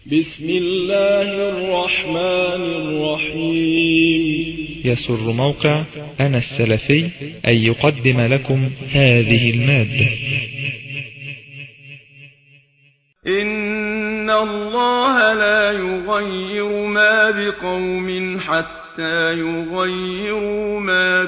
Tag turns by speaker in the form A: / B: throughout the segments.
A: بسم الله الرحمن الرحيم
B: يسر موقع أنا السلفي أن يقدم لكم هذه المادة
C: إن الله لا يغير ما بقوم حتى يغيروا ما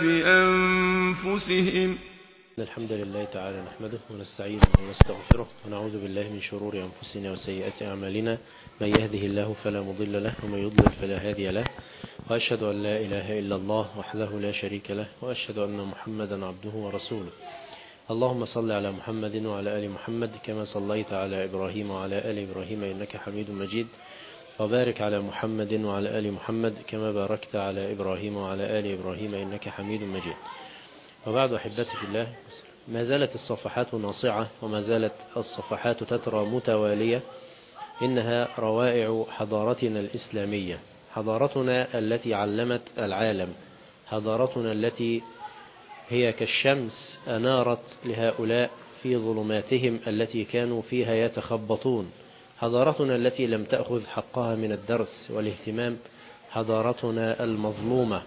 C: بأنفسهم
D: الحمد لله تعالى نحمده ونستعينه ونستغفره ونعوذ بالله من شرور أنفسنا وسيئات أعمالنا من يهده الله فلا مضل له ومن يضلل فلا هادي له وأشهد أن لا إله إلا الله وحده لا شريك له وأشهد أن محمدا عبده ورسوله اللهم صل على محمد وعلى آل محمد كما صليت على إبراهيم وعلى آل إبراهيم إنك حميد مجيد وبارك على محمد وعلى آل محمد كما باركت على إبراهيم وعلى آل إبراهيم إنك حميد مجيد وبعد أحبتي في الله ما زالت الصفحات ناصعة وما زالت الصفحات تترى متوالية إنها روائع حضارتنا الإسلامية حضارتنا التي علمت العالم حضارتنا التي هي كالشمس أنارت لهؤلاء في ظلماتهم التي كانوا فيها يتخبطون حضارتنا التي لم تأخذ حقها من الدرس والاهتمام حضارتنا المظلومة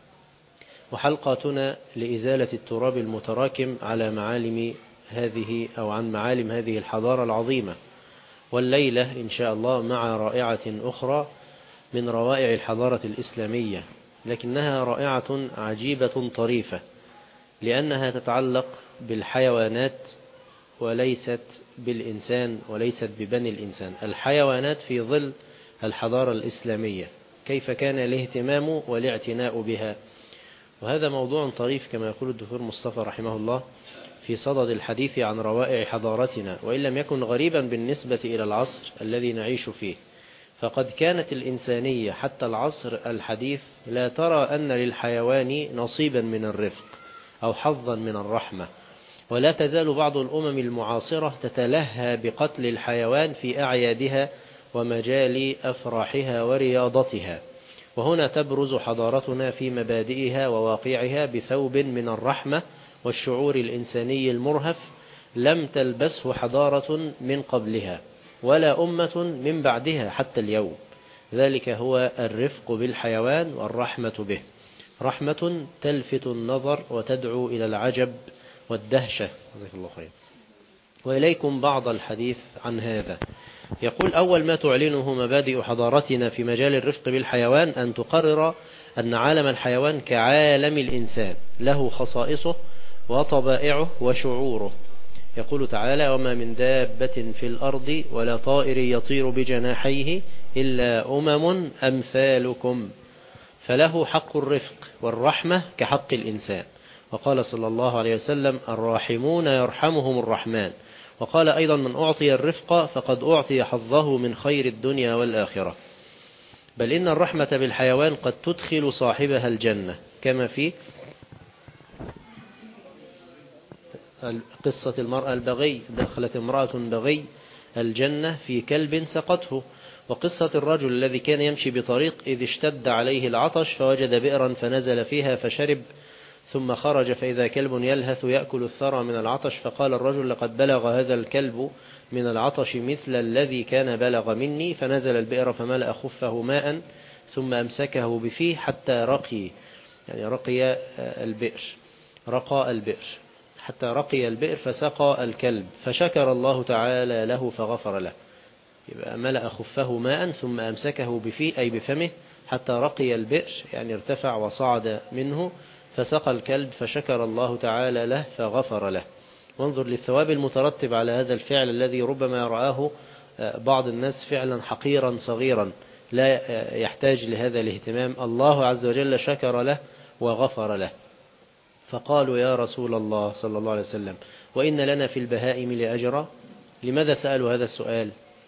D: وحلقاتنا لإزالة التراب المتراكم على معالم هذه أو عن معالم هذه الحضارة العظيمة والليلة إن شاء الله مع رائعة أخرى من روائع الحضارة الإسلامية لكنها رائعة عجيبة طريفة لأنها تتعلق بالحيوانات وليست بالإنسان وليست ببني الإنسان الحيوانات في ظل الحضارة الإسلامية كيف كان الاهتمام والاعتناء بها وهذا موضوع طريف كما يقول الدكتور مصطفى رحمه الله في صدد الحديث عن روائع حضارتنا وإن لم يكن غريبا بالنسبة إلى العصر الذي نعيش فيه فقد كانت الإنسانية حتى العصر الحديث لا ترى أن للحيوان نصيبا من الرفق أو حظا من الرحمة ولا تزال بعض الأمم المعاصرة تتلهى بقتل الحيوان في أعيادها ومجال أفراحها ورياضتها وهنا تبرز حضارتنا في مبادئها وواقعها بثوب من الرحمة والشعور الإنساني المرهف لم تلبسه حضارة من قبلها ولا أمة من بعدها حتى اليوم ذلك هو الرفق بالحيوان والرحمة به رحمة تلفت النظر وتدعو إلى العجب والدهشة جزاك الله خير وإليكم بعض الحديث عن هذا يقول أول ما تعلنه مبادئ حضارتنا في مجال الرفق بالحيوان أن تقرر أن عالم الحيوان كعالم الإنسان له خصائصه وطبائعه وشعوره يقول تعالى وما من دابة في الأرض ولا طائر يطير بجناحيه إلا أمم أمثالكم فله حق الرفق والرحمة كحق الإنسان وقال صلى الله عليه وسلم الراحمون يرحمهم الرحمن وقال أيضا من أعطي الرفق فقد أعطي حظه من خير الدنيا والآخرة بل إن الرحمة بالحيوان قد تدخل صاحبها الجنة كما في قصة المرأة البغي دخلت امرأة بغي الجنة في كلب سقته وقصة الرجل الذي كان يمشي بطريق إذ اشتد عليه العطش فوجد بئرا فنزل فيها فشرب ثم خرج فإذا كلب يلهث يأكل الثرى من العطش فقال الرجل لقد بلغ هذا الكلب من العطش مثل الذي كان بلغ مني فنزل البئر فملأ خفه ماء ثم أمسكه بفيه حتى رقي يعني رقي البئر رقى البئر حتى رقي البئر فسقى الكلب فشكر الله تعالى له فغفر له يبقى ملأ خفه ماء ثم أمسكه بفيه أي بفمه حتى رقي البئر يعني ارتفع وصعد منه فسقى الكلب فشكر الله تعالى له فغفر له وانظر للثواب المترتب على هذا الفعل الذي ربما رآه بعض الناس فعلا حقيرا صغيرا لا يحتاج لهذا الاهتمام الله عز وجل شكر له وغفر له فقالوا يا رسول الله صلى الله عليه وسلم وإن لنا في البهائم لأجرا لماذا سألوا هذا السؤال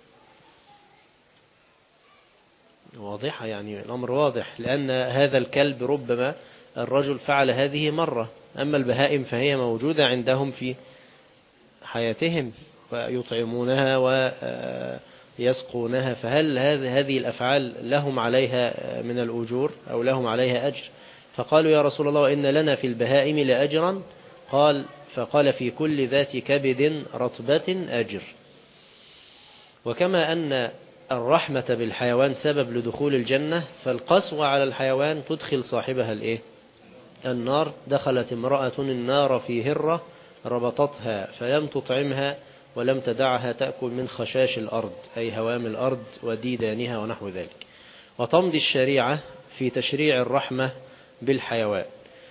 D: واضحة يعني الأمر واضح لأن هذا الكلب ربما الرجل فعل هذه مرة أما البهائم فهي موجودة عندهم في حياتهم ويطعمونها ويسقونها فهل هذه الأفعال لهم عليها من الأجور أو لهم عليها أجر فقالوا يا رسول الله إن لنا في البهائم لأجرا قال فقال في كل ذات كبد رطبة أجر وكما أن الرحمة بالحيوان سبب لدخول الجنة فالقسوة على الحيوان تدخل صاحبها الإيه؟ النار دخلت امرأة النار في هرة ربطتها فلم تطعمها ولم تدعها تأكل من خشاش الأرض أي هوام الأرض وديدانها ونحو ذلك وتمضي الشريعة في تشريع الرحمة بالحيوان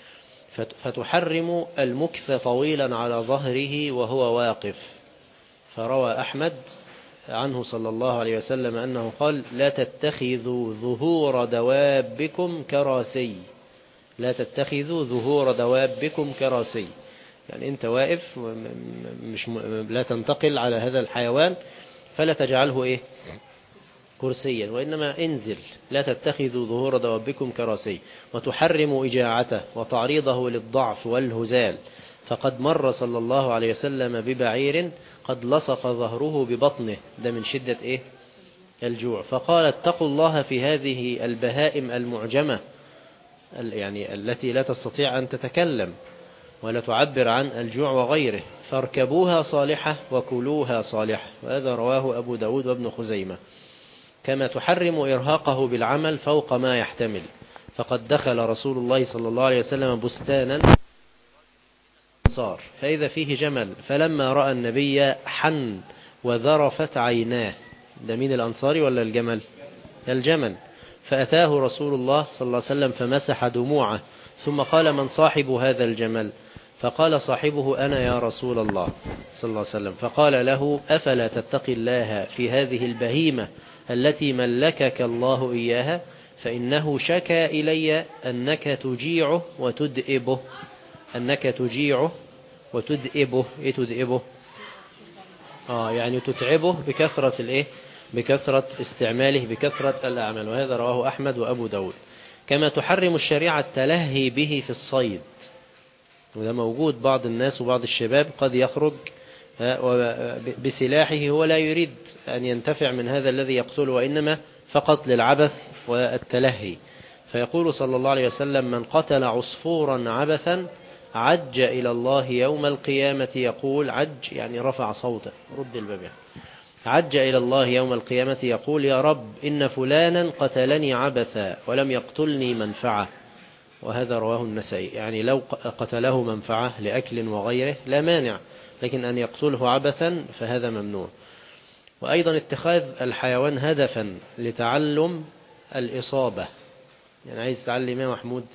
D: فتحرم المكث طويلا على ظهره وهو واقف فروى أحمد عنه صلى الله عليه وسلم أنه قال لا تتخذوا ظهور دوابكم كراسي لا تتخذوا ظهور دوابكم كراسي يعني أنت واقف مش لا تنتقل على هذا الحيوان فلا تجعله إيه كرسيا وإنما انزل لا تتخذوا ظهور دوابكم كراسي وتحرم إجاعته وتعريضه للضعف والهزال فقد مر صلى الله عليه وسلم ببعير قد لصق ظهره ببطنه ده من شدة إيه الجوع فقال اتقوا الله في هذه البهائم المعجمة يعني التي لا تستطيع أن تتكلم ولا تعبر عن الجوع وغيره فاركبوها صالحة وكلوها صالحة وهذا رواه أبو داود وابن خزيمة كما تحرم إرهاقه بالعمل فوق ما يحتمل فقد دخل رسول الله صلى الله عليه وسلم بستانا صار فإذا فيه جمل فلما رأى النبي حن وذرفت عيناه ده مين الأنصاري ولا الجمل الجمل فأتاه رسول الله صلى الله عليه وسلم فمسح دموعه ثم قال من صاحب هذا الجمل فقال صاحبه أنا يا رسول الله صلى الله عليه وسلم فقال له أفلا تتقي الله في هذه البهيمة التي ملكك الله إياها فإنه شكى إلي أنك تجيعه وتدئبه أنك تجيعه وتدئبه إيه تدئبه آه يعني تتعبه بكثرة الإيه بكثرة استعماله بكثرة الأعمال وهذا رواه أحمد وأبو داود كما تحرم الشريعة التلهي به في الصيد وده موجود بعض الناس وبعض الشباب قد يخرج بسلاحه هو لا يريد أن ينتفع من هذا الذي يقتله وإنما فقط للعبث والتلهي فيقول صلى الله عليه وسلم من قتل عصفورا عبثا عج إلى الله يوم القيامة يقول عج يعني رفع صوته رد الباب عج إلى الله يوم القيامة يقول يا رب إن فلانا قتلني عبثا ولم يقتلني منفعة وهذا رواه النسائي يعني لو قتله منفعة لأكل وغيره لا مانع لكن أن يقتله عبثا فهذا ممنوع وأيضا اتخاذ الحيوان هدفا لتعلم الإصابة يعني عايز تعلم يا محمود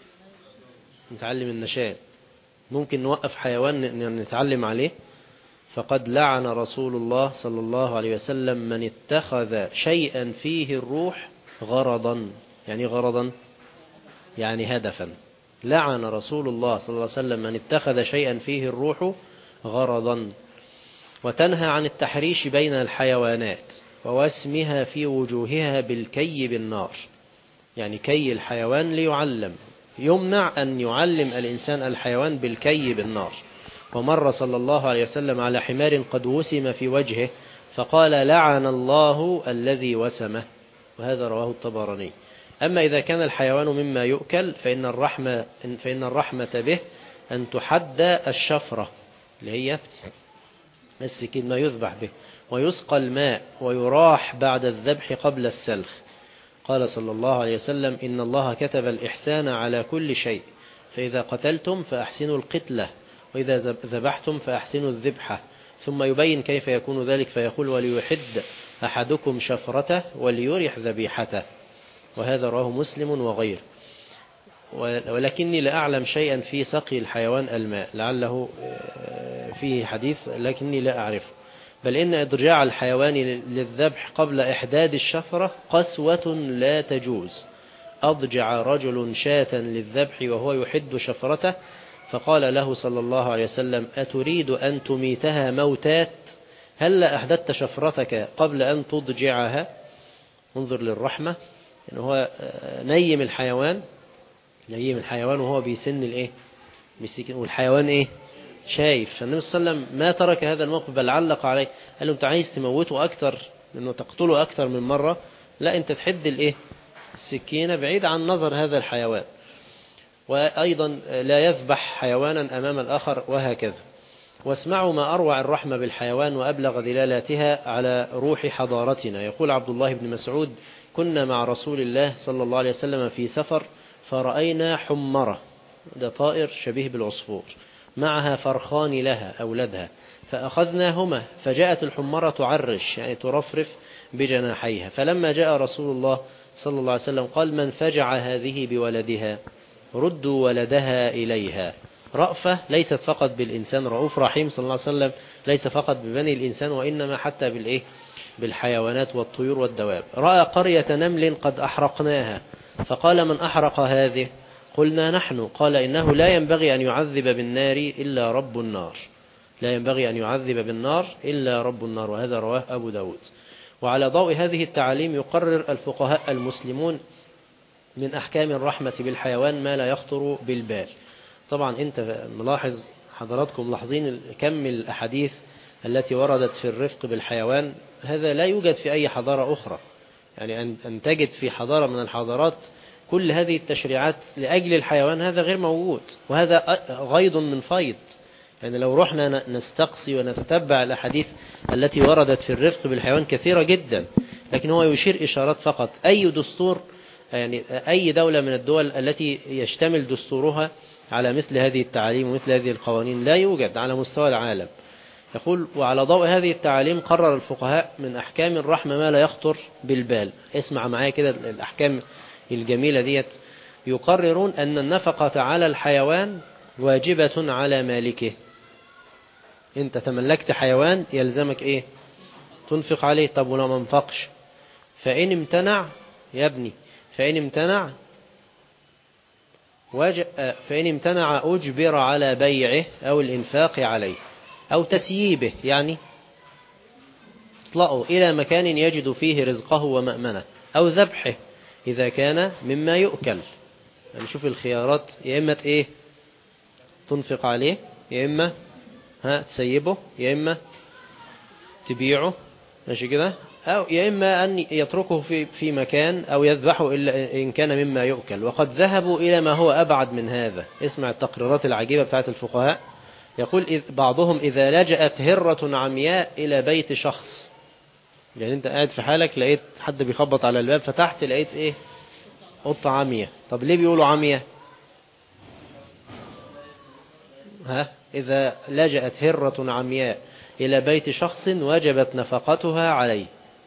D: نتعلم النشاء ممكن نوقف حيوان نتعلم عليه فقد لعن رسول الله صلى الله عليه وسلم من اتخذ شيئا فيه الروح غرضا يعني غرضا يعني هدفا لعن رسول الله صلى الله عليه وسلم من اتخذ شيئا فيه الروح غرضا وتنهى عن التحريش بين الحيوانات ووسمها في وجوهها بالكي بالنار يعني كي الحيوان ليعلم يمنع أن يعلم الإنسان الحيوان بالكي بالنار ومر صلى الله عليه وسلم على حمار قد وسم في وجهه فقال لعن الله الذي وسمه وهذا رواه الطبراني أما إذا كان الحيوان مما يؤكل فإن الرحمة, فإن الرحمة به أن تحد الشفرة اللي هي السكين ما يذبح به ويسقى الماء ويراح بعد الذبح قبل السلخ قال صلى الله عليه وسلم إن الله كتب الإحسان على كل شيء فإذا قتلتم فأحسنوا القتلة وإذا ذبحتم فأحسنوا الذبحة ثم يبين كيف يكون ذلك فيقول وليحد أحدكم شفرته وليرح ذبيحته وهذا رواه مسلم وغير ولكني لا أعلم شيئا في سقي الحيوان الماء لعله فيه حديث لكني لا أعرفه بل إن إضجاع الحيوان للذبح قبل إحداد الشفرة قسوة لا تجوز أضجع رجل شاة للذبح وهو يحد شفرته فقال له صلى الله عليه وسلم أتريد أن تميتها موتات هل أحدثت شفرتك قبل أن تضجعها انظر للرحمة إن هو نيم الحيوان نيم الحيوان وهو بيسن الايه بالسكين والحيوان ايه شايف فالنبي صلى الله عليه وسلم ما ترك هذا الموقف بل علق عليه قال له انت عايز تموته اكتر انه تقتله اكتر من مرة لا انت تحد الايه السكينة بعيد عن نظر هذا الحيوان وأيضا لا يذبح حيوانا أمام الآخر وهكذا واسمعوا ما أروع الرحمة بالحيوان وأبلغ دلالاتها على روح حضارتنا يقول عبد الله بن مسعود كنا مع رسول الله صلى الله عليه وسلم في سفر فرأينا حمرة ده طائر شبيه بالعصفور معها فرخان لها أولادها فأخذناهما فجاءت الحمرة تعرش يعني ترفرف بجناحيها فلما جاء رسول الله صلى الله عليه وسلم قال من فجع هذه بولدها ردوا ولدها إليها رأفة ليست فقط بالإنسان رؤوف رحيم صلى الله عليه وسلم ليس فقط ببني الإنسان وإنما حتى بالإيه بالحيوانات والطيور والدواب رأى قرية نمل قد أحرقناها فقال من أحرق هذه قلنا نحن قال إنه لا ينبغي أن يعذب بالنار إلا رب النار لا ينبغي أن يعذب بالنار إلا رب النار وهذا رواه أبو داود وعلى ضوء هذه التعاليم يقرر الفقهاء المسلمون من أحكام الرحمة بالحيوان ما لا يخطر بالبال طبعا أنت ملاحظ حضراتكم لاحظين كم الأحاديث التي وردت في الرفق بالحيوان هذا لا يوجد في أي حضارة أخرى يعني أن تجد في حضارة من الحضارات كل هذه التشريعات لأجل الحيوان هذا غير موجود وهذا غيض من فيض يعني لو رحنا نستقصي ونتتبع الأحاديث التي وردت في الرفق بالحيوان كثيرة جدا لكن هو يشير إشارات فقط أي دستور يعني أي دولة من الدول التي يشتمل دستورها على مثل هذه التعاليم ومثل هذه القوانين لا يوجد على مستوى العالم يقول وعلى ضوء هذه التعاليم قرر الفقهاء من أحكام الرحمة ما لا يخطر بالبال اسمع معايا كده الأحكام الجميلة ديت يقررون أن النفقة على الحيوان واجبة على مالكه انت تملكت حيوان يلزمك ايه تنفق عليه طب ولو ما انفقش فإن امتنع يا ابني فإن امتنع وج... فإن امتنع أجبر على بيعه أو الإنفاق عليه أو تسييبه يعني اطلقوا إلى مكان يجد فيه رزقه ومأمنه أو ذبحه إذا كان مما يؤكل يعني شوف الخيارات يا إما إيه تنفق عليه يا إما ها تسيبه يا إما تبيعه ماشي كده أو يا إما أن يتركه في في مكان أو يذبحه إلا إن كان مما يؤكل وقد ذهبوا إلى ما هو أبعد من هذا اسمع التقريرات العجيبة بتاعت الفقهاء يقول بعضهم إذا لجأت هرة عمياء إلى بيت شخص يعني أنت قاعد في حالك لقيت حد بيخبط على الباب فتحت لقيت إيه قطة عمية طب ليه بيقولوا عمية ها إذا لجأت هرة عمياء إلى بيت شخص وجبت نفقتها عليه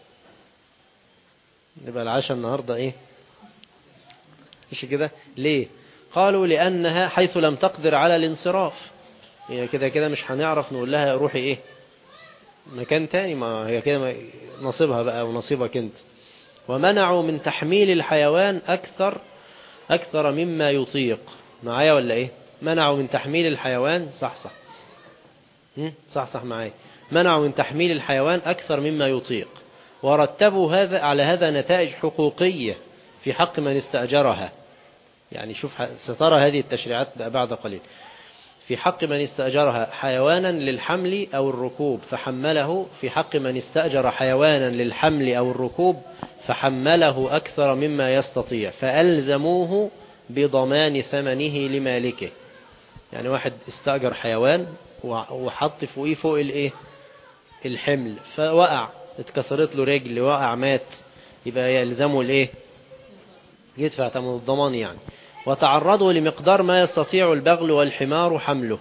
D: يبقى العشاء النهاردة إيه مش كده ليه قالوا لأنها حيث لم تقدر على الانصراف هي كده كده مش هنعرف نقول لها روحي إيه مكان تاني ما هي كده نصيبها بقى ونصيبك انت ومنعوا من تحميل الحيوان أكثر أكثر مما يطيق معايا ولا إيه منعوا من تحميل الحيوان صح صح صح صح معايا منعوا من تحميل الحيوان أكثر مما يطيق ورتبوا هذا على هذا نتائج حقوقية في حق من استأجرها يعني شوف سترى هذه التشريعات بعد قليل في حق من استأجرها حيوانا للحمل أو الركوب فحمله في حق من استأجر حيوانا للحمل أو الركوب فحمله أكثر مما يستطيع فألزموه بضمان ثمنه لمالكه يعني واحد استأجر حيوان وحط فوقيه فوق الايه الحمل فوقع اتكسرت له رجل وقع مات يبقى يلزمه الايه يدفع ثمن الضمان يعني وتعرضوا لمقدار ما يستطيع البغل والحمار حمله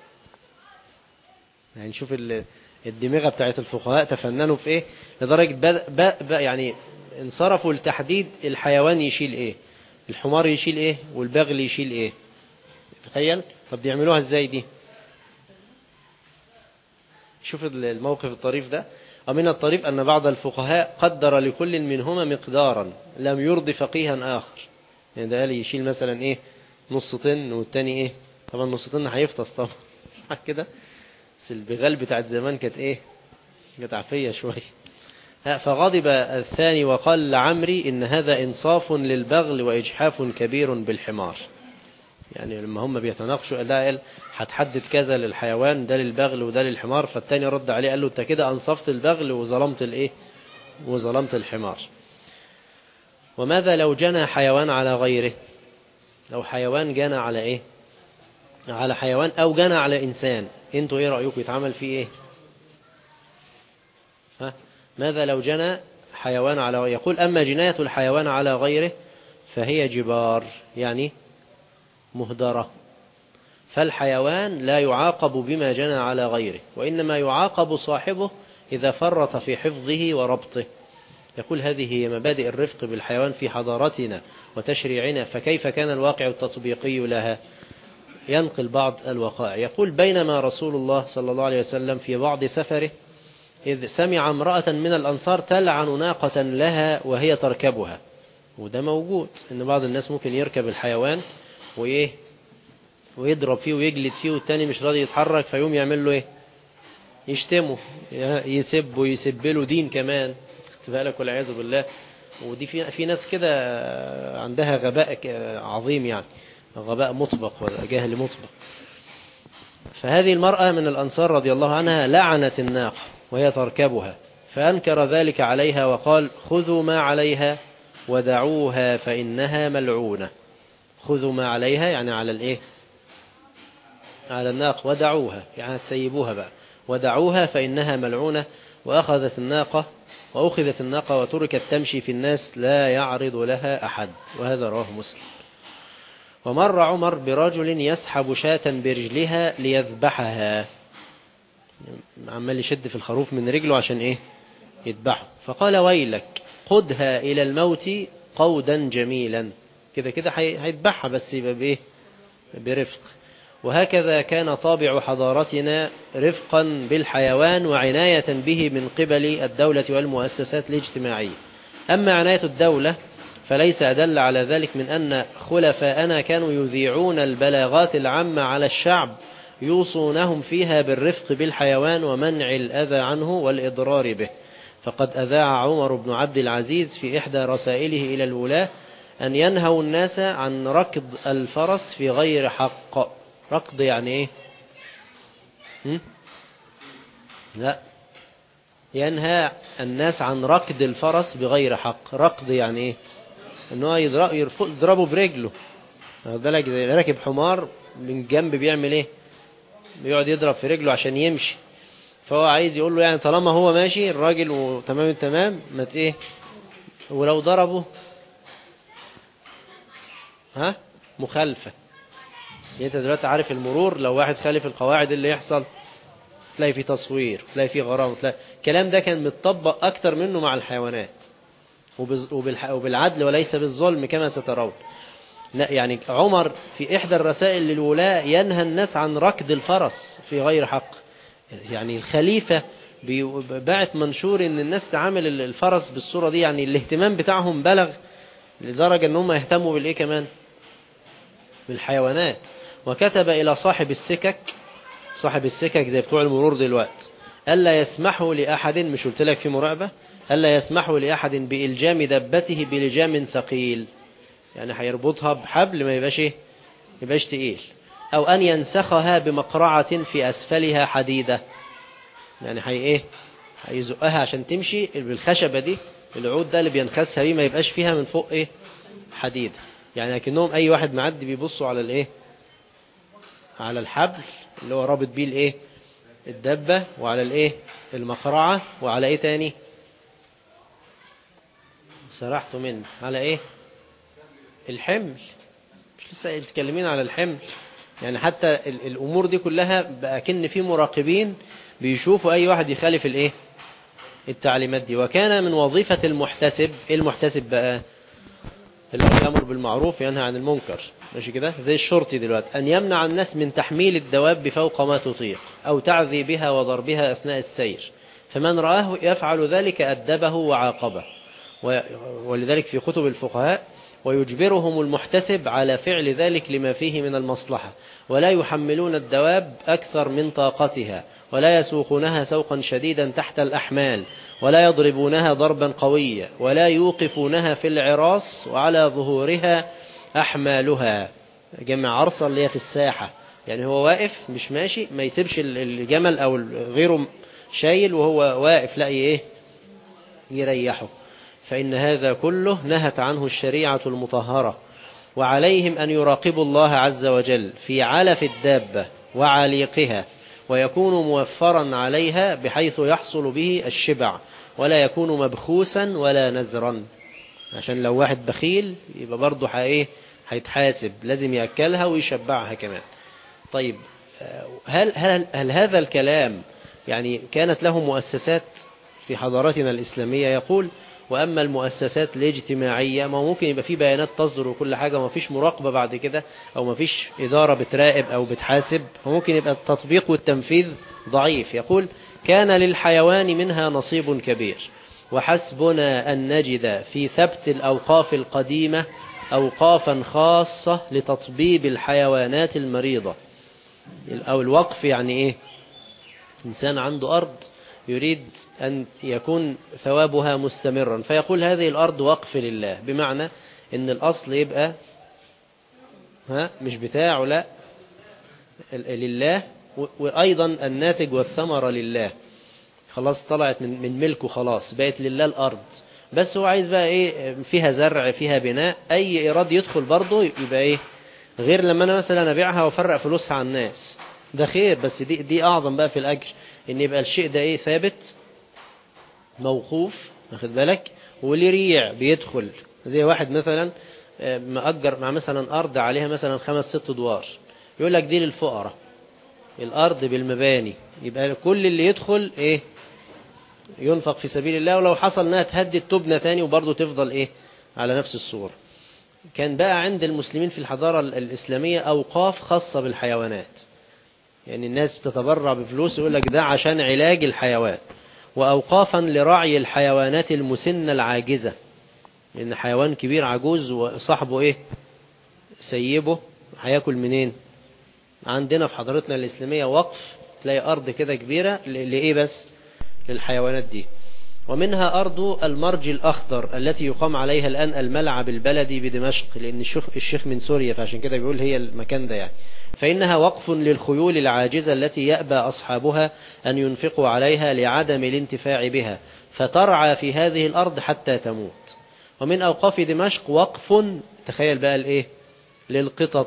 D: يعني شوف الدماغة بتاعت الفقهاء تفننوا في ايه لدرجة بد... ب... يعني انصرفوا لتحديد الحيوان يشيل ايه الحمار يشيل ايه والبغل يشيل ايه تخيل طب بيعملوها ازاي دي شوف الموقف الطريف ده ومن الطريف أن بعض الفقهاء قدر لكل منهما مقدارا لم يرضي فقيها آخر يعني ده قال يشيل مثلا إيه نص طن والتاني إيه طبعا نص طن هيفطس طبعا صح كده بس البغال بتاعت زمان كانت إيه كانت عفية شوية فغضب الثاني وقال لعمري إن هذا إنصاف للبغل وإجحاف كبير بالحمار يعني لما هم بيتناقشوا ده قال هتحدد كذا للحيوان ده للبغل وده للحمار فالتاني رد عليه قال له انت كده انصفت البغل وظلمت الايه وظلمت الحمار وماذا لو جنى حيوان على غيره لو حيوان جنى على ايه على حيوان أو جنى على إنسان انتوا ايه رأيكم يتعمل فيه ايه ها؟ ماذا لو جنى حيوان على يقول أما جناية الحيوان على غيره فهي جبار يعني مهدرة فالحيوان لا يعاقب بما جنى على غيره وإنما يعاقب صاحبه إذا فرط في حفظه وربطه يقول هذه هي مبادئ الرفق بالحيوان في حضارتنا وتشريعنا فكيف كان الواقع التطبيقي لها ينقل بعض الوقائع يقول بينما رسول الله صلى الله عليه وسلم في بعض سفره إذ سمع امرأة من الأنصار تلعن ناقة لها وهي تركبها وده موجود إن بعض الناس ممكن يركب الحيوان وإيه ويضرب فيه ويجلد فيه والتاني مش راضي يتحرك فيقوم يعمل له إيه يشتمه يسب ويسب له دين كمان بالك والعياذ بالله ودي في في ناس كده عندها غباء عظيم يعني غباء مطبق ولا جهل مطبق فهذه المرأة من الأنصار رضي الله عنها لعنت الناقة وهي تركبها فأنكر ذلك عليها وقال خذوا ما عليها ودعوها فإنها ملعونة خذوا ما عليها يعني على الإيه على الناقة ودعوها يعني تسيبوها بقى ودعوها فإنها ملعونة وأخذت الناقة وأخذت الناقة وتركت تمشي في الناس لا يعرض لها أحد وهذا رواه مسلم ومر عمر برجل يسحب شاة برجلها ليذبحها عمال يشد في الخروف من رجله عشان ايه يذبحه فقال ويلك قدها إلى الموت قودا جميلا كده كده هيذبحها بس يبقى بايه برفق وهكذا كان طابع حضارتنا رفقا بالحيوان وعناية به من قبل الدولة والمؤسسات الاجتماعية أما عناية الدولة فليس أدل على ذلك من أن خلفاءنا كانوا يذيعون البلاغات العامة على الشعب يوصونهم فيها بالرفق بالحيوان ومنع الأذى عنه والإضرار به فقد أذاع عمر بن عبد العزيز في إحدى رسائله إلى الولاة أن ينهوا الناس عن ركض الفرس في غير حق ركض يعني إيه هم؟ لا ينهى الناس عن ركض الفرس بغير حق ركض يعني إيه ان هو يضربه برجله بالك زي راكب حمار من جنب بيعمل ايه بيقعد يضرب في رجله عشان يمشي فهو عايز يقول له يعني طالما هو ماشي الراجل وتمام التمام ما ايه ولو ضربه ها مخالفة يعني انت دلوقتي عارف المرور لو واحد خالف القواعد اللي يحصل تلاقي في تصوير تلاقي في غرام تلاقي الكلام ده كان متطبق اكتر منه مع الحيوانات وبالعدل وليس بالظلم كما سترون لا يعني عمر في إحدى الرسائل للولاة ينهى الناس عن ركض الفرس في غير حق يعني الخليفة بعت منشور ان الناس تعامل الفرس بالصورة دي يعني الاهتمام بتاعهم بلغ لدرجة ان هم يهتموا بالايه كمان بالحيوانات وكتب الى صاحب السكك صاحب السكك زي بتوع المرور دلوقتي ألا يسمحوا لأحد مش قلت لك في مراقبة ألا يسمحوا لأحد بإلجام دبته بلجام ثقيل يعني هيربطها بحبل ما يبقاش ايه يبقاش تقيل أو أن ينسخها بمقرعة في أسفلها حديدة يعني هي ايه هيزقها عشان تمشي بالخشبة دي العود ده اللي بينخسها بيه ما يبقاش فيها من فوق ايه حديد يعني لكنهم أي واحد معدي بيبصوا على الايه على الحبل اللي هو رابط بيه الايه الدبة وعلى الايه المقرعة وعلى ايه تاني سرحت منه على ايه الحمل مش لسه متكلمين على الحمل يعني حتى الامور دي كلها بقى كن في مراقبين بيشوفوا اي واحد يخالف الايه التعليمات دي وكان من وظيفة المحتسب ايه المحتسب بقى اللي يأمر بالمعروف ينهى عن المنكر ماشي كده زي الشرطي دلوقتي أن يمنع الناس من تحميل الدواب فوق ما تطيق أو تعذي بها وضربها أثناء السير فمن رآه يفعل ذلك أدبه وعاقبه ولذلك في كتب الفقهاء ويجبرهم المحتسب على فعل ذلك لما فيه من المصلحة ولا يحملون الدواب أكثر من طاقتها ولا يسوقونها سوقا شديدا تحت الأحمال ولا يضربونها ضربا قويا ولا يوقفونها في العراس وعلى ظهورها أحمالها جمع عرصة اللي هي في الساحة يعني هو واقف مش ماشي ما يسيبش الجمل أو غيره شايل وهو واقف لا ايه يريحه فإن هذا كله نهت عنه الشريعة المطهرة وعليهم أن يراقبوا الله عز وجل في علف الدابة وعليقها ويكون موفرا عليها بحيث يحصل به الشبع ولا يكون مبخوسا ولا نزرا عشان لو واحد بخيل يبقى برضه ايه هيتحاسب لازم يأكلها ويشبعها كمان طيب هل, هل, هل هذا الكلام يعني كانت له مؤسسات في حضارتنا الإسلامية يقول وأما المؤسسات الاجتماعية ما ممكن يبقى في بيانات تصدر وكل حاجة وما فيش مراقبة بعد كده أو ما فيش إدارة بتراقب أو بتحاسب فممكن يبقى التطبيق والتنفيذ ضعيف يقول كان للحيوان منها نصيب كبير وحسبنا أن نجد في ثبت الأوقاف القديمة أوقافا خاصة لتطبيب الحيوانات المريضة أو الوقف يعني إيه إنسان عنده أرض يريد أن يكون ثوابها مستمرا فيقول هذه الأرض وقف لله بمعنى أن الأصل يبقى ها مش بتاعه لا لله وأيضا الناتج والثمرة لله خلاص طلعت من من ملكه خلاص بقت لله الأرض بس هو عايز بقى إيه فيها زرع فيها بناء أي إيراد يدخل برضه يبقى إيه غير لما أنا مثلا أبيعها وأفرق فلوسها على الناس ده خير بس دي دي أعظم بقى في الأجر إن يبقى الشيء ده إيه ثابت موقوف واخد بالك وليه ريع بيدخل زي واحد مثلا مأجر مع مثلا أرض عليها مثلا خمس ست دوار يقول لك دي للفقراء الأرض بالمباني يبقى كل اللي يدخل إيه ينفق في سبيل الله ولو حصل انها تهدد تبنى تاني وبرضه تفضل ايه على نفس الصورة كان بقى عند المسلمين في الحضارة الإسلامية أوقاف خاصة بالحيوانات يعني الناس بتتبرع بفلوس يقول لك ده عشان علاج الحيوان وأوقافا لرعي الحيوانات المسنة العاجزة لأن حيوان كبير عجوز وصاحبه إيه سيبه هياكل منين عندنا في حضارتنا الإسلامية وقف تلاقي أرض كده كبيرة لإيه بس للحيوانات دي ومنها أرض المرج الأخضر التي يقام عليها الآن الملعب البلدي بدمشق لأن الشيخ, الشيخ من سوريا فعشان كده بيقول هي المكان ده يعني فإنها وقف للخيول العاجزة التي يأبى أصحابها أن ينفقوا عليها لعدم الانتفاع بها فترعى في هذه الأرض حتى تموت ومن أوقاف دمشق وقف تخيل بقى الإيه للقطط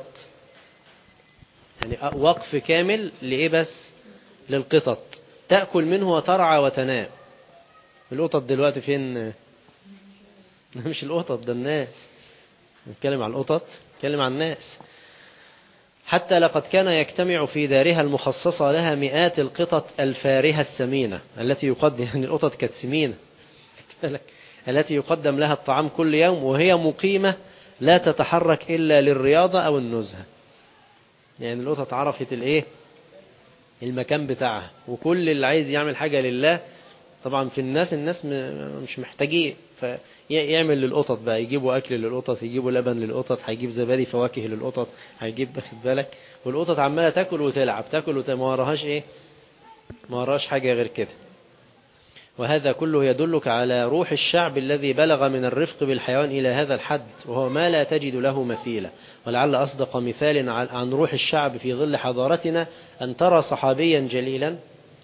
D: يعني وقف كامل لإيه بس للقطط تأكل منه وترعى وتنام القطط دلوقتي فين مش القطط ده الناس نتكلم عن القطط نتكلم عن الناس حتى لقد كان يجتمع في دارها المخصصة لها مئات القطط الفارهة السمينة التي يقدم يعني القطط كانت سمينة التي يقدم لها الطعام كل يوم وهي مقيمة لا تتحرك إلا للرياضة أو النزهة يعني القطط عرفت الايه المكان بتاعها وكل اللي عايز يعمل حاجة لله طبعا في الناس الناس مش محتاجين فيعمل للقطط بقى يجيبوا أكل للقطط يجيبوا لبن للقطط هيجيب زبادي فواكه للقطط هيجيب واخد بالك والقطط عمالة تاكل وتلعب تاكل وتلعب ما وراهاش ايه ما وراهاش حاجة غير كده وهذا كله يدلك على روح الشعب الذي بلغ من الرفق بالحيوان إلى هذا الحد وهو ما لا تجد له مثيلا ولعل أصدق مثال عن روح الشعب في ظل حضارتنا أن ترى صحابيا جليلا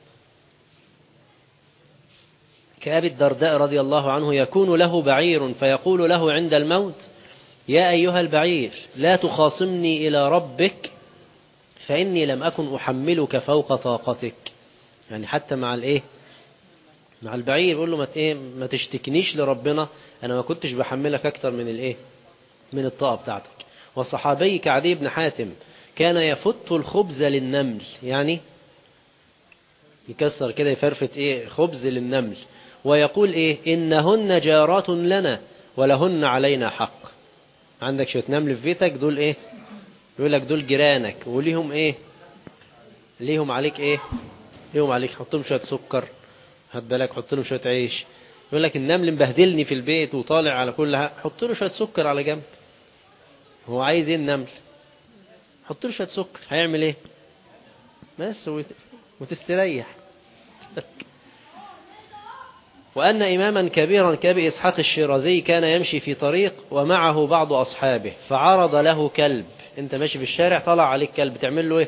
D: كأبي الدرداء رضي الله عنه يكون له بعير فيقول له عند الموت يا أيها البعير لا تخاصمني إلى ربك فإني لم أكن أحملك فوق طاقتك يعني حتى مع الإيه مع البعير يقول له ما ايه ما تشتكنيش لربنا انا ما كنتش بحملك اكتر من الايه من الطاقه بتاعتك والصحابي كعدي بن حاتم كان يفت الخبز للنمل يعني يكسر كده يفرفت ايه خبز للنمل ويقول ايه انهن جارات لنا ولهن علينا حق عندك شويه نمل في بيتك دول ايه يقول لك دول جيرانك وليهم ايه ليهم عليك ايه ليهم عليك حطهم شويه سكر هات بالك حط له شويه عيش يقول لك النمل مبهدلني في البيت وطالع على كل حاجه حط له شويه سكر على جنب هو عايز ايه النمل حط له شويه سكر هيعمل ايه بس وت... وتستريح وأن إماما كبيرا كأبي إسحاق الشيرازي كان يمشي في طريق ومعه بعض أصحابه فعرض له كلب أنت ماشي في الشارع طلع عليك كلب تعمل له إيه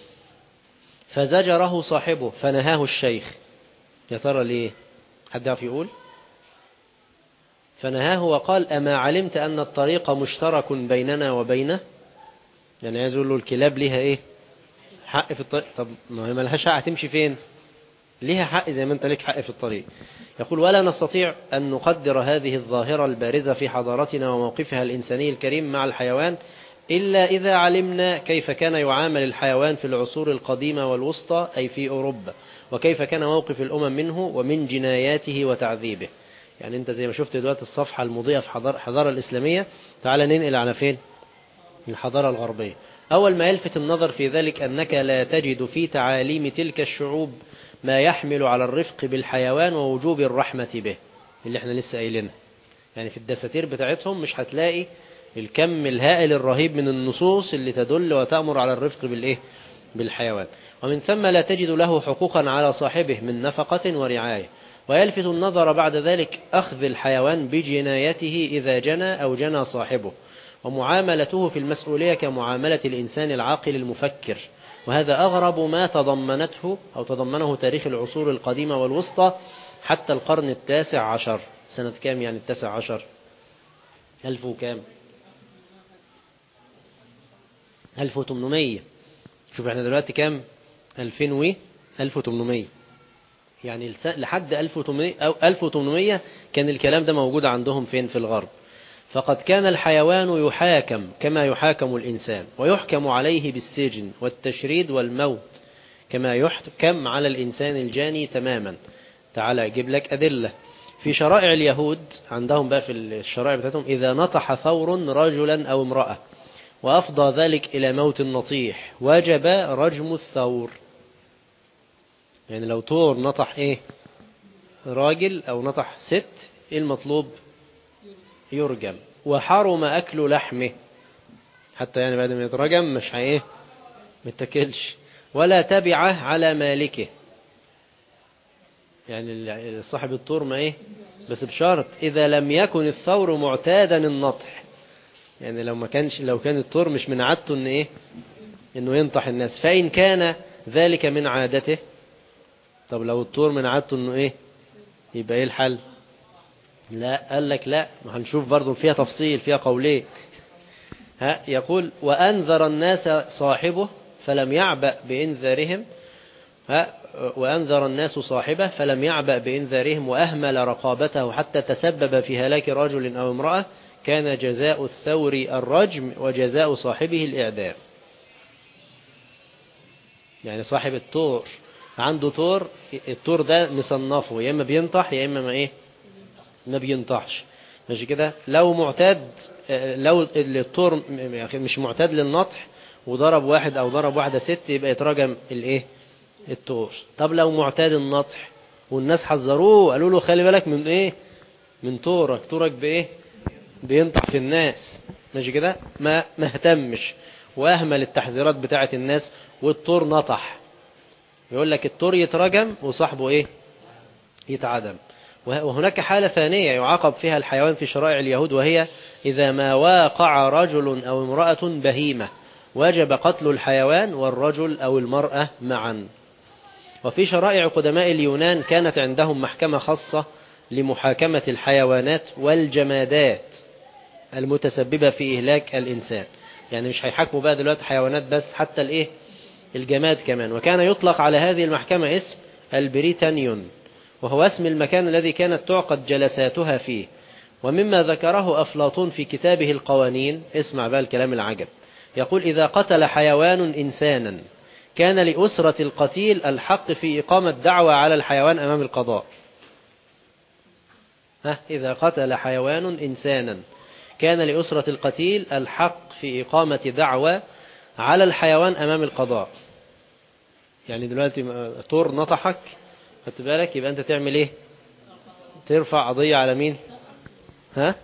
D: فزجره صاحبه فنهاه الشيخ يا ترى ليه حد يعرف يقول فنهاه وقال أما علمت أن الطريق مشترك بيننا وبينه يعني عايز يقول له الكلاب ليها إيه حق في الطريق طب ما هي ملهاش حق تمشي فين ليها حق زي ما انت ليك حق في الطريق يقول ولا نستطيع أن نقدر هذه الظاهرة البارزة في حضارتنا وموقفها الإنساني الكريم مع الحيوان إلا إذا علمنا كيف كان يعامل الحيوان في العصور القديمة والوسطى أي في أوروبا وكيف كان موقف الأمم منه ومن جناياته وتعذيبه يعني أنت زي ما شفت دلوقتي الصفحة المضيئة في حضارة, حضارة الإسلامية تعال ننقل على فين الحضارة الغربية أول ما يلفت النظر في ذلك أنك لا تجد في تعاليم تلك الشعوب ما يحمل على الرفق بالحيوان ووجوب الرحمة به اللي احنا لسه قايلينها يعني في الدساتير بتاعتهم مش هتلاقي الكم الهائل الرهيب من النصوص اللي تدل وتأمر على الرفق بالإيه بالحيوان ومن ثم لا تجد له حقوقا على صاحبه من نفقة ورعاية ويلفت النظر بعد ذلك أخذ الحيوان بجنايته إذا جنى أو جنى صاحبه ومعاملته في المسؤولية كمعاملة الإنسان العاقل المفكر وهذا أغرب ما تضمنته أو تضمنه تاريخ العصور القديمة والوسطى حتى القرن التاسع عشر سنة كام يعني التاسع عشر ألف وكام ألف وتمنمية شوف احنا دلوقتي كام ألفين و ألف وتمنمية يعني لحد ألف وتمنمية, أو ألف وتمنمية كان الكلام ده موجود عندهم فين في الغرب فقد كان الحيوان يحاكم كما يحاكم الإنسان ويحكم عليه بالسجن والتشريد والموت كما يحكم على الإنسان الجاني تماما تعال أجيب لك أدلة في شرائع اليهود عندهم بقى في الشرائع بتاعتهم إذا نطح ثور رجلا أو امرأة وأفضى ذلك إلى موت النطيح وجب رجم الثور يعني لو طور نطح إيه راجل أو نطح ست إيه المطلوب يرجم وحرم أكل لحمه حتى يعني بعد ما يترجم مش ايه متكلش ولا تبعه على مالكه يعني صاحب الطور ما ايه بس بشرط إذا لم يكن الثور معتادا النطح يعني لو ما كانش لو كان الطور مش من عادته ان ايه انه ينطح الناس فإن كان ذلك من عادته طب لو الطور من عادته انه ايه يبقى ايه الحل لا قال لك لا ما هنشوف برضو فيها تفصيل فيها قولين ها يقول وأنذر الناس صاحبه فلم يعبأ بإنذارهم ها وأنذر الناس صاحبه فلم يعبأ بإنذارهم وأهمل رقابته حتى تسبب في هلاك رجل أو امرأة كان جزاء الثور الرجم وجزاء صاحبه الإعدام يعني صاحب الطور عنده طور الطور ده مصنفه يا إما بينطح يا إما ما إيه ما بينطحش ماشي كده لو معتاد لو الطور مش معتاد للنطح وضرب واحد او ضرب واحده ست يبقى يترجم الايه الطور طب لو معتاد النطح والناس حذروه قالوا له خلي بالك من ايه من طورك طورك بايه بينطح في الناس ماشي كده ما ما اهتمش واهمل التحذيرات بتاعه الناس والطور نطح يقول لك الطور يترجم وصاحبه ايه يتعدم وهناك حالة ثانية يعاقب فيها الحيوان في شرائع اليهود وهي إذا ما واقع رجل أو امرأة بهيمة وجب قتل الحيوان والرجل أو المرأة معا وفي شرائع قدماء اليونان كانت عندهم محكمة خاصة لمحاكمة الحيوانات والجمادات المتسببة في إهلاك الإنسان يعني مش هيحاكموا بقى دلوقتي حيوانات بس حتى الإيه الجماد كمان وكان يطلق على هذه المحكمة اسم البريتانيون وهو اسم المكان الذي كانت تعقد جلساتها فيه ومما ذكره أفلاطون في كتابه القوانين اسمع بقى الكلام العجب يقول إذا قتل حيوان إنسانا كان لأسرة القتيل الحق في إقامة دعوة على الحيوان أمام القضاء ها إذا قتل حيوان إنسانا كان لأسرة القتيل الحق في إقامة دعوة على الحيوان أمام القضاء يعني دلوقتي طور نطحك خدت بالك يبقى أنت تعمل إيه ترفع قضية على مين ها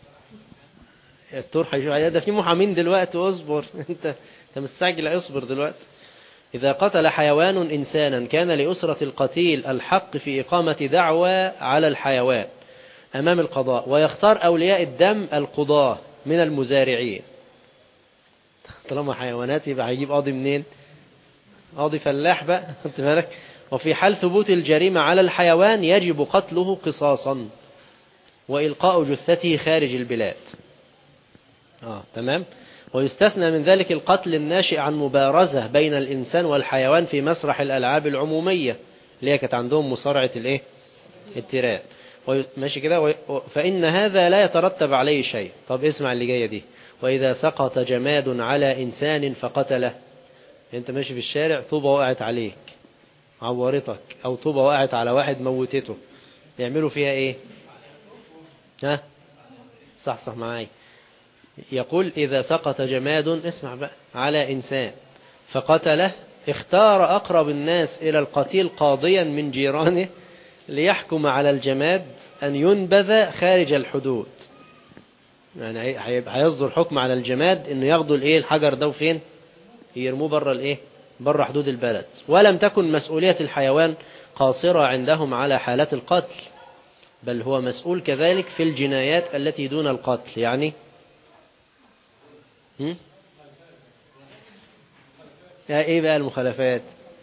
D: الطور هيشوف ده في محامين دلوقتي اصبر انت انت مستعجل اصبر دلوقتي إذا قتل حيوان إنسانا كان لأسرة القتيل الحق في إقامة دعوى على الحيوان أمام القضاء ويختار أولياء الدم القضاة من المزارعين طالما حيوانات يبقى هيجيب قاضي منين قاضي فلاح بقى خدت بالك وفي حال ثبوت الجريمة على الحيوان يجب قتله قصاصا وإلقاء جثته خارج البلاد آه تمام ويستثنى من ذلك القتل الناشئ عن مبارزة بين الإنسان والحيوان في مسرح الألعاب العمومية اللي هي كانت عندهم مصارعة الإيه؟ التيران وي- ماشي كده وي- و- فإن هذا لا يترتب عليه شيء طب اسمع اللي جاية دي وإذا سقط جماد على إنسان فقتله أنت ماشي في الشارع طوبة وقعت عليك عورتك أو طوبة وقعت على واحد موتته يعملوا فيها إيه ها صح صح معاي يقول إذا سقط جماد اسمع بقى على إنسان فقتله اختار أقرب الناس إلى القتيل قاضيا من جيرانه ليحكم على الجماد أن ينبذ خارج الحدود يعني هي- هيبقى- هيصدر حكم على الجماد انه ياخدوا الايه الحجر ده وفين يرموه بره الايه بره حدود البلد ولم تكن مسؤولية الحيوان قاصرة عندهم على حالات القتل بل هو مسؤول كذلك في الجنايات التي دون القتل يعني هم؟ يا ايه بقى المخالفات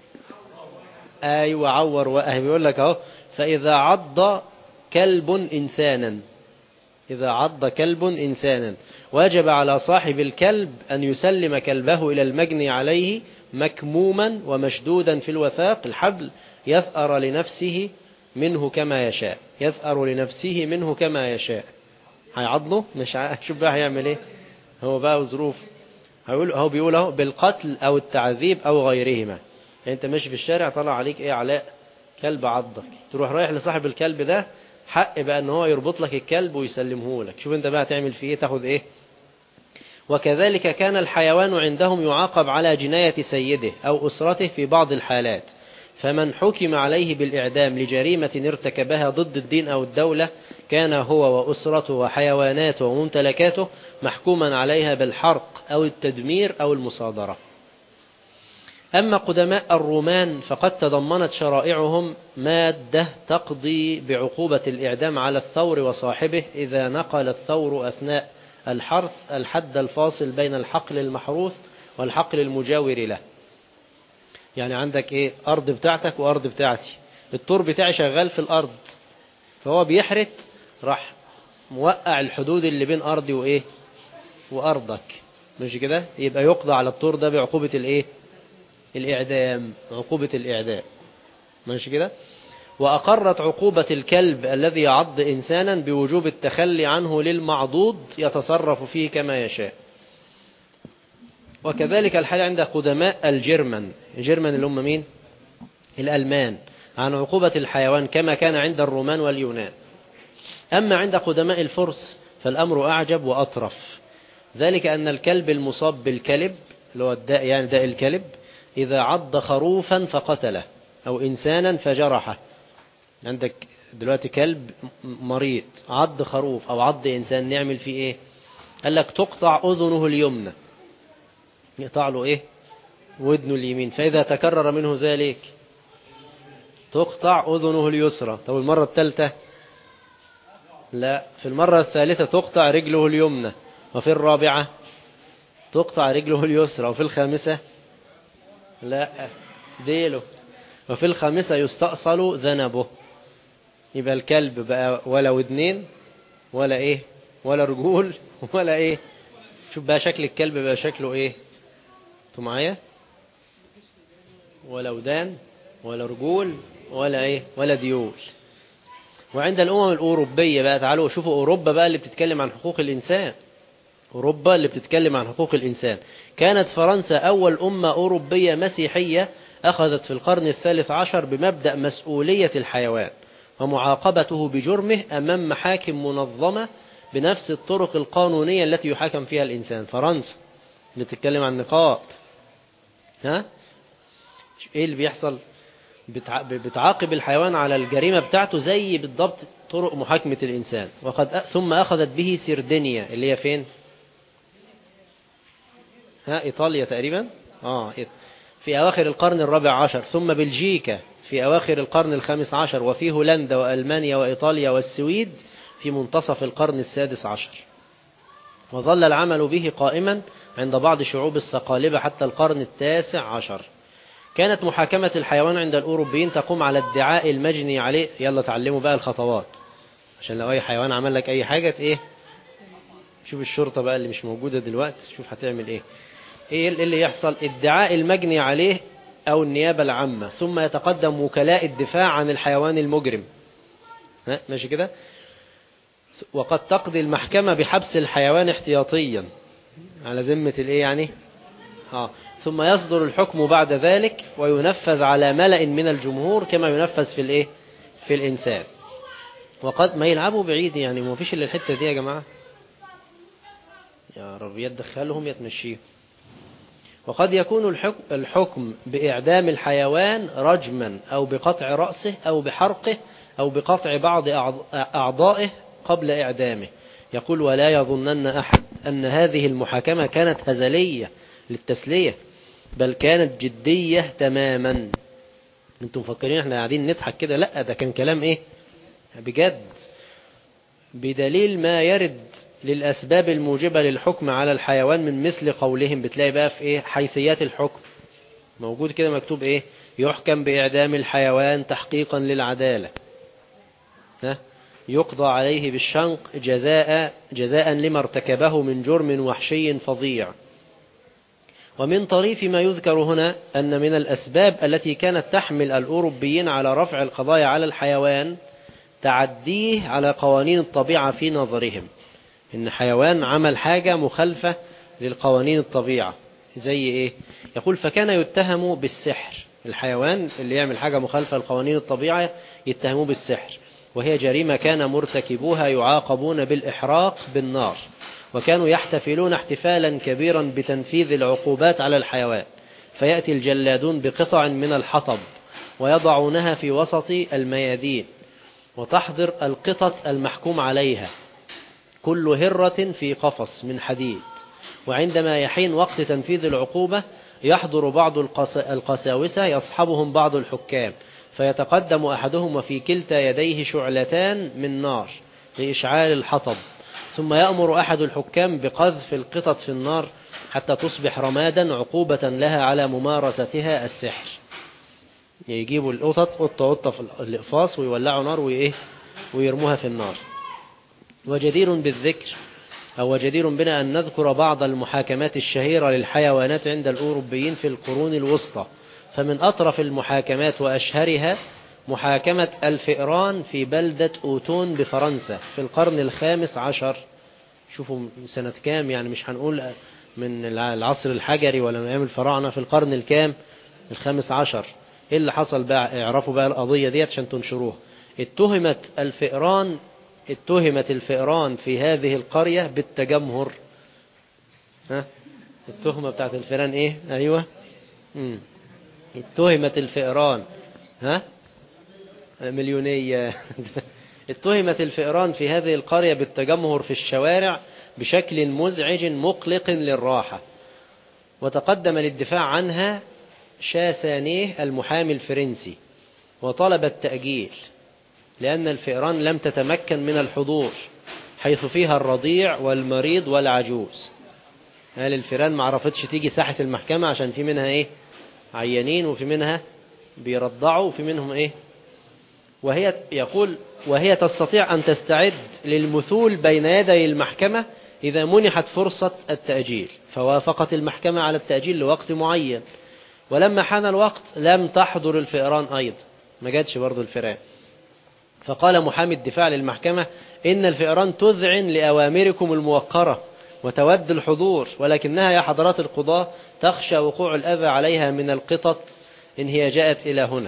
D: ايوه عور وقه بيقول لك اهو فاذا عض كلب انسانا إذا عض كلب إنسانا وجب على صاحب الكلب أن يسلم كلبه إلى المجني عليه مكموما ومشدودا في الوثاق الحبل يثأر لنفسه منه كما يشاء يثأر لنفسه منه كما يشاء هيعضله مش ع... شوف بقى هيعمل ايه هو بقى ظروف هيقول هو بيقول اهو بالقتل او التعذيب او غيرهما يعني انت ماشي في الشارع طلع عليك ايه علاء كلب عضك تروح رايح لصاحب الكلب ده حق بقى ان هو يربط لك الكلب ويسلمه لك شوف انت بقى تعمل فيه ايه تاخد ايه وكذلك كان الحيوان عندهم يعاقب على جناية سيده أو أسرته في بعض الحالات فمن حكم عليه بالإعدام لجريمة ارتكبها ضد الدين أو الدولة كان هو وأسرته وحيواناته وممتلكاته محكوما عليها بالحرق أو التدمير أو المصادرة أما قدماء الرومان فقد تضمنت شرائعهم مادة تقضي بعقوبة الإعدام على الثور وصاحبه إذا نقل الثور أثناء الحرث الحد الفاصل بين الحقل المحروث والحقل المجاور له يعني عندك إيه أرض بتاعتك وأرض بتاعتي الطور بتاعي شغال في الأرض فهو بيحرت راح موقع الحدود اللي بين أرضي وإيه وأرضك مش كده يبقى يقضى على الطور ده بعقوبة الإيه الإعدام عقوبة الإعدام ماشي كده وأقرت عقوبة الكلب الذي يعض إنسانا بوجوب التخلي عنه للمعضوض يتصرف فيه كما يشاء وكذلك الحال عند قدماء الجرمن الجرمن اللي هم مين الألمان عن عقوبة الحيوان كما كان عند الرومان واليونان أما عند قدماء الفرس فالأمر أعجب وأطرف ذلك أن الكلب المصاب بالكلب اللي هو الداء يعني داء الكلب إذا عض خروفا فقتله أو إنسانا فجرحه عندك دلوقتي كلب مريض عض خروف أو عض إنسان نعمل فيه إيه قال لك تقطع أذنه اليمنى يقطع له إيه ودنه اليمين فإذا تكرر منه ذلك تقطع أذنه اليسرى طب المرة الثالثة لا في المرة الثالثة تقطع رجله اليمنى وفي الرابعة تقطع رجله اليسرى وفي الخامسة لا ديله وفي الخامسة يستأصل ذنبه يبقى الكلب بقى ولا ودنين ولا ايه ولا رجول ولا ايه شوف بقى شكل الكلب بقى شكله ايه انتوا معايا ولا ودان ولا رجول ولا ايه ولا ديول وعند الامم الاوروبيه بقى تعالوا شوفوا اوروبا بقى اللي بتتكلم عن حقوق الانسان أوروبا اللي بتتكلم عن حقوق الإنسان كانت فرنسا أول أمة أوروبية مسيحية أخذت في القرن الثالث عشر بمبدأ مسؤولية الحيوان ومعاقبته بجرمه أمام محاكم منظمة بنفس الطرق القانونية التي يحاكم فيها الإنسان فرنسا اللي بتتكلم عن نقاب ها إيه اللي بيحصل بتع... بتعاقب الحيوان على الجريمة بتاعته زي بالضبط طرق محاكمة الإنسان وقد أ... ثم أخذت به سردينيا اللي هي فين ها إيطاليا تقريبا آه في أواخر القرن الرابع عشر ثم بلجيكا في أواخر القرن الخامس عشر وفي هولندا وألمانيا وإيطاليا والسويد في منتصف القرن السادس عشر وظل العمل به قائما عند بعض شعوب الصقالبة حتى القرن التاسع عشر كانت محاكمة الحيوان عند الأوروبيين تقوم على ادعاء المجني عليه يلا تعلموا بقى الخطوات عشان لو اي حيوان عمل لك اي حاجة ايه شوف الشرطة بقى اللي مش موجودة دلوقتي شوف هتعمل ايه ايه اللي يحصل ادعاء المجني عليه او النيابة العامة ثم يتقدم وكلاء الدفاع عن الحيوان المجرم ها ماشي كده وقد تقضي المحكمة بحبس الحيوان احتياطيا على ذمة الايه يعني آه. ثم يصدر الحكم بعد ذلك وينفذ على ملأ من الجمهور كما ينفذ في الايه في الإنسان وقد ما يلعبوا بعيد يعني ما فيش إلا الحتة دي يا جماعة يا رب يتدخلهم يتمشيهم وقد يكون الحكم, الحكم بإعدام الحيوان رجما أو بقطع رأسه أو بحرقه أو بقطع بعض أعضائه قبل إعدامه يقول ولا يظنن أحد أن هذه المحاكمة كانت هزلية للتسلية بل كانت جدية تماما انتم مفكرين احنا قاعدين نضحك كده لا ده كان كلام ايه بجد بدليل ما يرد للأسباب الموجبة للحكم على الحيوان من مثل قولهم بتلاقي بقى في ايه حيثيات الحكم موجود كده مكتوب ايه يحكم بإعدام الحيوان تحقيقا للعدالة ها يقضى عليه بالشنق جزاء جزاء لما ارتكبه من جرم وحشي فظيع ومن طريف ما يذكر هنا أن من الأسباب التي كانت تحمل الأوروبيين على رفع القضايا على الحيوان تعديه على قوانين الطبيعة في نظرهم إن حيوان عمل حاجة مخالفة للقوانين الطبيعة زي إيه يقول فكان يتهم بالسحر الحيوان اللي يعمل حاجة مخالفة لقوانين الطبيعة يتهموه بالسحر وهي جريمة كان مرتكبوها يعاقبون بالإحراق بالنار وكانوا يحتفلون احتفالا كبيرا بتنفيذ العقوبات على الحيوان فيأتي الجلادون بقطع من الحطب ويضعونها في وسط الميادين وتحضر القطط المحكوم عليها كل هرة في قفص من حديد وعندما يحين وقت تنفيذ العقوبة يحضر بعض القساوسة يصحبهم بعض الحكام فيتقدم أحدهم وفي كلتا يديه شعلتان من نار لإشعال الحطب ثم يأمر أحد الحكام بقذف القطط في النار حتى تصبح رمادا عقوبة لها على ممارستها السحر يجيبوا القطط قطة قطة في الإقفاص ويولعوا نار وإيه ويرموها في النار وجدير بالذكر أو جدير بنا أن نذكر بعض المحاكمات الشهيرة للحيوانات عند الأوروبيين في القرون الوسطى فمن أطرف المحاكمات وأشهرها محاكمة الفئران في بلدة أوتون بفرنسا في القرن الخامس عشر شوفوا سنة كام يعني مش هنقول من العصر الحجري ولا من أيام الفراعنة في القرن الكام الخامس عشر ايه اللي حصل بقى اعرفوا بقى القضية ديت عشان تنشروها اتهمت الفئران اتهمت الفئران في هذه القرية بالتجمهر ها التهمة بتاعت الفئران ايه ايوه مم. اتهمت الفئران ها مليونية اتهمت الفئران في هذه القرية بالتجمهر في الشوارع بشكل مزعج مقلق للراحة وتقدم للدفاع عنها شاسانيه المحامي الفرنسي وطلب التأجيل لأن الفئران لم تتمكن من الحضور حيث فيها الرضيع والمريض والعجوز قال الفئران ما عرفتش تيجي ساحة المحكمة عشان في منها ايه عيانين وفي منها بيرضعوا وفي منهم ايه وهي يقول وهي تستطيع أن تستعد للمثول بين يدي المحكمة إذا منحت فرصة التأجيل فوافقت المحكمة على التأجيل لوقت معين ولما حان الوقت لم تحضر الفئران أيضا ما جاتش برضو الفئران فقال محامي الدفاع للمحكمة إن الفئران تذعن لأوامركم الموقرة وتود الحضور ولكنها يا حضرات القضاة تخشى وقوع الأذى عليها من القطط إن هي جاءت إلى هنا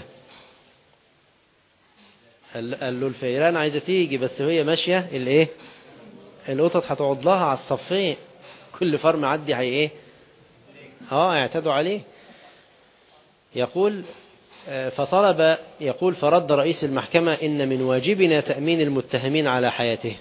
D: قال له الفئران عايزة تيجي بس هي ماشية الايه القطط هتقعد لها على الصفين كل فار معدي هي ايه اه اعتدوا عليه يقول فطلب يقول فرد رئيس المحكمة إن من واجبنا تأمين المتهمين على حياته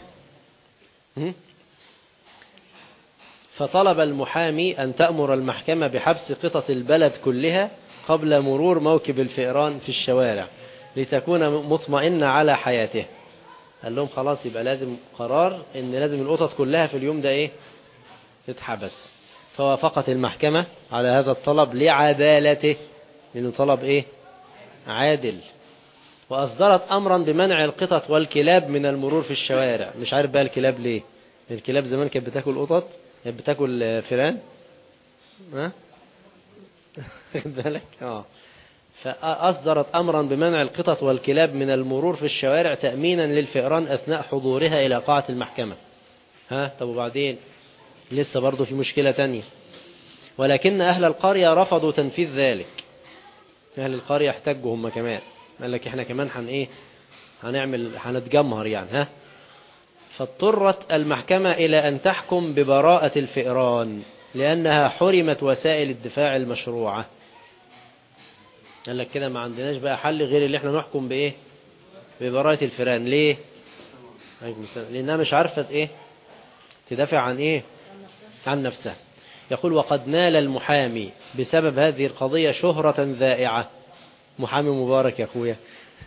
D: فطلب المحامي أن تأمر المحكمة بحبس قطط البلد كلها قبل مرور موكب الفئران في الشوارع لتكون مطمئنة على حياته قال لهم خلاص يبقى لازم قرار ان لازم القطط كلها في اليوم ده ايه تتحبس فوافقت المحكمة على هذا الطلب لعدالته لأنه طلب ايه عادل وأصدرت أمرا بمنع القطط والكلاب من المرور في الشوارع مش عارف بقى الكلاب ليه الكلاب زمان كانت بتاكل قطط كانت بتاكل فيران ها خد بالك اه فأصدرت أمرا بمنع القطط والكلاب من المرور في الشوارع تأمينا للفئران أثناء حضورها إلى قاعة المحكمة ها طب وبعدين لسه برضه في مشكلة تانية ولكن أهل القرية رفضوا تنفيذ ذلك أهل القرية احتجوا هم كمان قال لك احنا كمان هن ايه هنعمل هنتجمهر يعني ها فاضطرت المحكمة إلى أن تحكم ببراءة الفئران لأنها حرمت وسائل الدفاع المشروعة قال لك كده ما عندناش بقى حل غير اللي احنا نحكم بإيه ببراءة الفئران ليه لأنها مش عارفة إيه تدافع عن إيه عن نفسها يقول وقد نال المحامي بسبب هذه القضية شهرة ذائعة محامي مبارك يا أخويا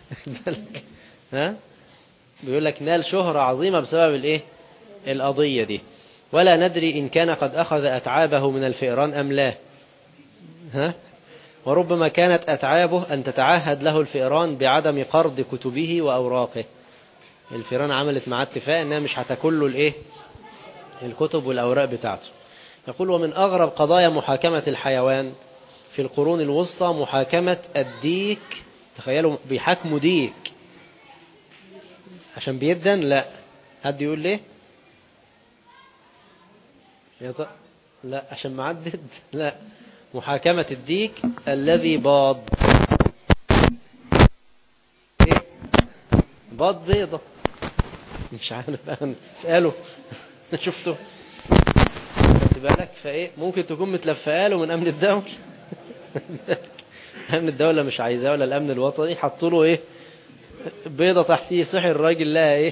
D: ها بيقول لك نال شهرة عظيمة بسبب الايه القضية دي ولا ندري إن كان قد أخذ أتعابه من الفئران أم لا ها وربما كانت أتعابه أن تتعهد له الفئران بعدم قرض كتبه وأوراقه الفئران عملت معاه اتفاق أنها مش هتاكل له الإيه الكتب والأوراق بتاعته يقول ومن أغرب قضايا محاكمة الحيوان في القرون الوسطى محاكمة الديك تخيلوا بيحاكموا ديك عشان بيدن لا حد يقول ليه يا ط... لا عشان معدد لا محاكمة الديك الذي باض ايه باض بيضة مش عارف بقى اسأله شفته خدت بالك فايه ممكن تكون متلفقه له من امن الدولة امن الدولة مش عايزاه ولا الامن الوطني حطوا له ايه بيضة تحتيه صحي الراجل لها ايه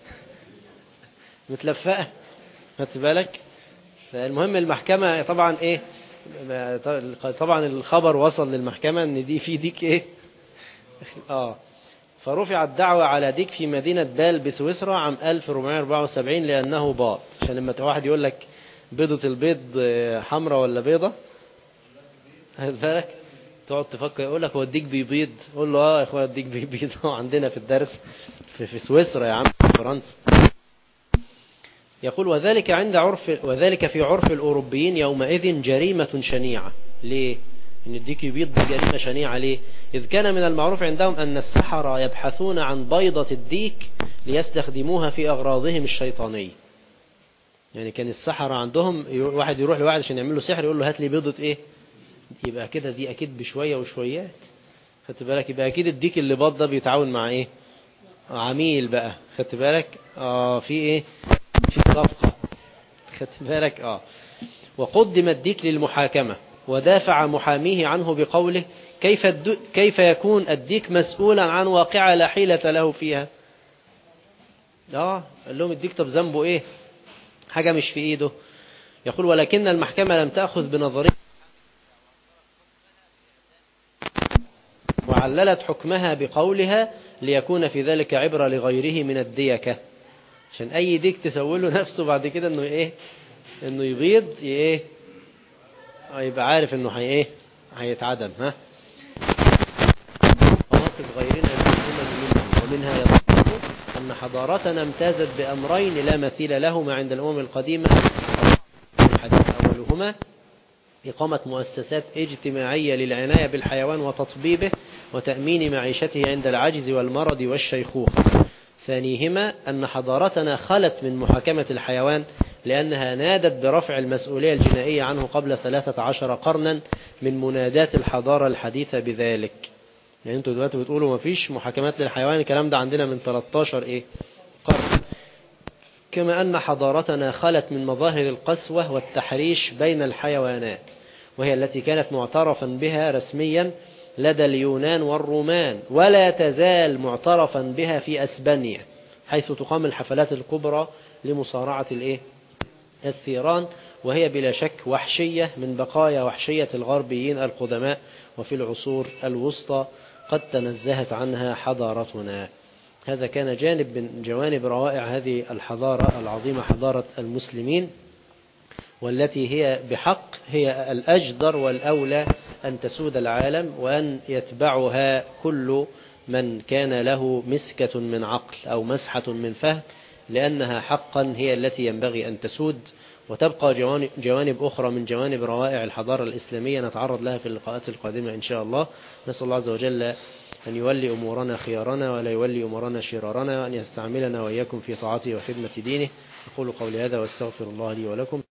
D: متلفقة خدت بالك فالمهم المحكمة طبعا ايه طبعا الخبر وصل للمحكمة ان دي في ديك ايه اه فرفع الدعوة على ديك في مدينة بال بسويسرا عام 1474 لأنه باط عشان لما واحد يقول لك بيضة البيض حمراء ولا بيضة خد بالك تقعد تفكر يقول لك هو الديك بيبيض قول له اه يا اخويا الديك بيبيض عندنا في الدرس في, في سويسرا يا عم في فرنسا يقول وذلك عند عرف وذلك في عرف الأوروبيين يومئذ جريمة شنيعة ليه؟ إن الديك يبيض دي جريمة شنيعة ليه؟ إذ كان من المعروف عندهم أن السحرة يبحثون عن بيضة الديك ليستخدموها في أغراضهم الشيطانية يعني كان السحرة عندهم واحد يروح لواحد عشان يعمل له سحر يقول له هات لي بيضة إيه؟ يبقى كده دي أكيد بشوية وشويات خدت بالك يبقى أكيد الديك اللي باض ده بيتعاون مع إيه؟ عميل بقى خدت بالك؟ آه في إيه؟ في صفقة خدت بالك اه وقدم الديك للمحاكمة ودافع محاميه عنه بقوله كيف, الدو كيف يكون الديك مسؤولا عن واقعة لا حيلة له فيها اه قال لهم الديك طب ذنبه ايه حاجة مش في ايده يقول ولكن المحكمة لم تأخذ بنظرية وعللت حكمها بقولها ليكون في ذلك عبرة لغيره من الديكة عشان اي ديك تسوي له نفسه بعد كده انه ايه انه يبيض ايه يبقى عارف انه هي ايه هيتعدم ها مواقف غيرنا من الامم منهم ومنها يضطر ان حضارتنا امتازت بامرين لا مثيل لهما عند الامم القديمه الحديث اولهما إقامة مؤسسات اجتماعية للعناية بالحيوان وتطبيبه وتأمين معيشته عند العجز والمرض والشيخوخة ثانيهما أن حضارتنا خلت من محاكمة الحيوان لأنها نادت برفع المسؤولية الجنائية عنه قبل ثلاثة عشر قرنا من منادات الحضارة الحديثة بذلك يعني انتوا دلوقتي بتقولوا ما فيش محاكمات للحيوان الكلام ده عندنا من 13 ايه قرن كما أن حضارتنا خلت من مظاهر القسوة والتحريش بين الحيوانات وهي التي كانت معترفا بها رسميا لدى اليونان والرومان ولا تزال معترفا بها في أسبانيا حيث تقام الحفلات الكبرى لمصارعة الايه الثيران وهي بلا شك وحشية من بقايا وحشية الغربيين القدماء وفي العصور الوسطى قد تنزهت عنها حضارتنا هذا كان جانب من جوانب روائع هذه الحضارة العظيمة حضارة المسلمين والتي هي بحق هي الأجدر والأولى أن تسود العالم وأن يتبعها كل من كان له مسكة من عقل أو مسحة من فهم لأنها حقا هي التي ينبغي أن تسود وتبقى جوانب, جوانب أخرى من جوانب روائع الحضارة الإسلامية نتعرض لها في اللقاءات القادمة إن شاء الله نسأل الله عز وجل أن يولي أمورنا خيارنا ولا يولي أمورنا شرارنا وأن يستعملنا وإياكم في طاعته وخدمة دينه أقول قولي هذا واستغفر الله لي ولكم